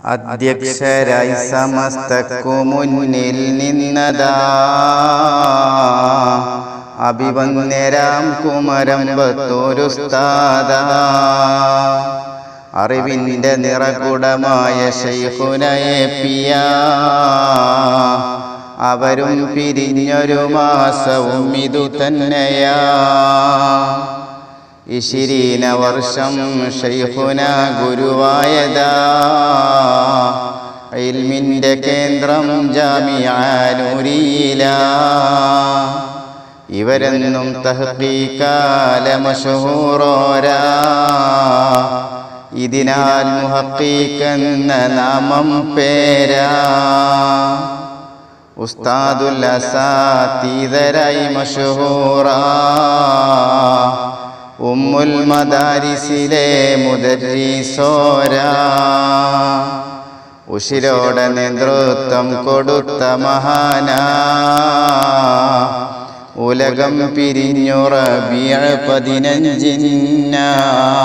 അധ്യക്ഷരായി സമസ്തക്കു മുന്നിൽ നിന്നതാ അഭിവന്യരാം കുമരമ്പത്തോരുസ്താദ അറിവിൻ്റെ നിറകുടമായ ശൈഖുനയെ പിയ അവരും പിരിഞ്ഞൊരു മാസവും ഇതു തന്നെയാ ഇശിരീന വർഷം ഷൈഖുന ഗുരുവായതാ ഇൽമിൻ്റെ കേന്ദ്രം ജാമിയാനൂരിയില ഇവരെന്നും തഹ്ഖീക്കാല മഷഹൂറോരാ ഇതിനാൽ മുഹക്കീക്കെന്ന നാമം പേരാ ഉസ്താദുൽ അസാതീതരായി മഷഹൂറാ ഉമ്മുൽ മദാരിസിലെ മുദരീസോരാ ഉശിരോടെ നേതൃത്വം കൊടുത്ത മഹാന ഉലകം പിരിഞ്ഞു റബിയ പതിനഞ്ചിന്ന